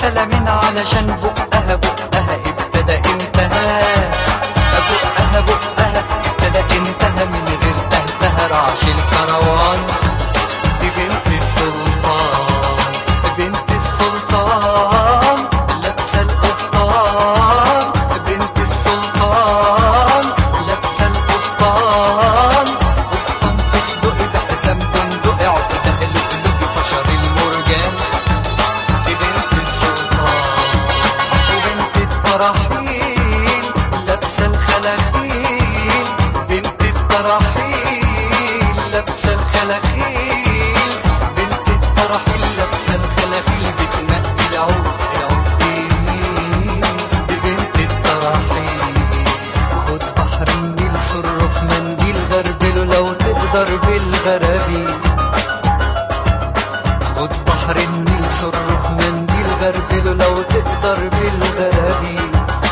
سلام علشان بقها بقها ابتدى انتهى بقها بقها ابتدى انتهى من غير تهتها رعش الكروان دي بنت السلطان بنت السلطان لابسه القفطان بنت السلطان لابسه القفطان قفطان تصدق بحزام بندق عقده لؤلؤي فشر المرجان دي بنت السلطان وبنت التراحيل لابسه الخلاخيل بنت التراحيل لابسه الخلاخيل بنت التراحيل لابسه الخلاخيل بتنقي العود العود يمين دي بنت التراحيل خد بحر النيل سره في منديل غربله لو تقدر بالغرابيل خد بحر النيل سره في منديل غربله لو تقدر بالغرابيل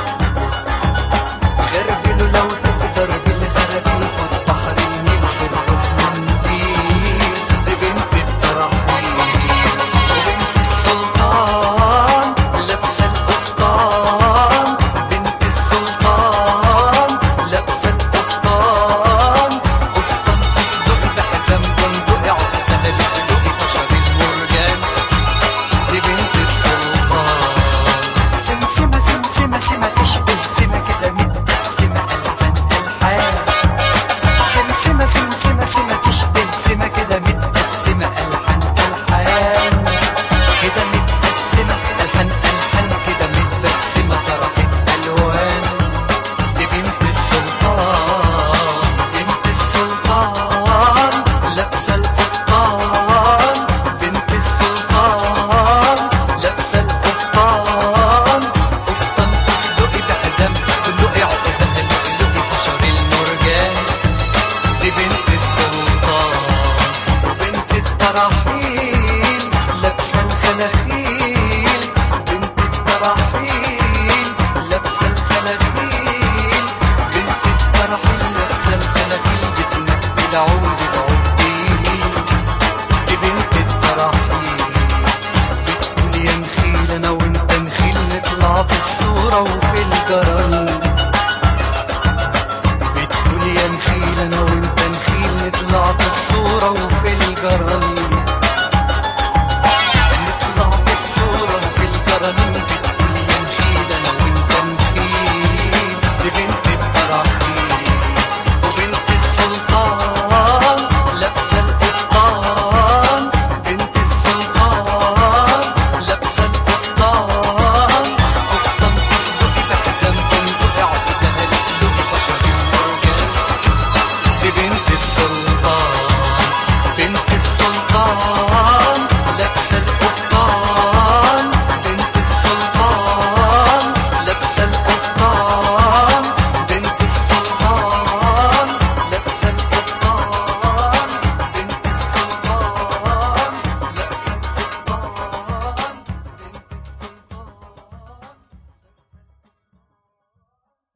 غربله لو تقدر بالغرابيل خد بحر النيل سره في منديل دي بنت الترحيل وبنت السلطان لابسه القفطان بنت السلطان لابسه القفطان قفطان تصدق بحزام بندق عقدها لؤلؤي فشر المرجان دي بنت السلطان سمسمة سمسمة سمة تشبه سمة كده متقسمة ألحان ألحان سمسمة سمسمة سمة تشبه سمة كده متقسمة ألحان ألحان كده متقسمة ألحان ألحان كده متقسمة طرحت ألوان دي بنت السلطان بنت السلطان لابسة القفطان بنت السلطان لابسة القفطان قفطان تصدقي بحزام تلقي عقدها لؤلؤي فشر المرجان دي بنت السلطان وبنت التراحيل لابسة الخلاخيل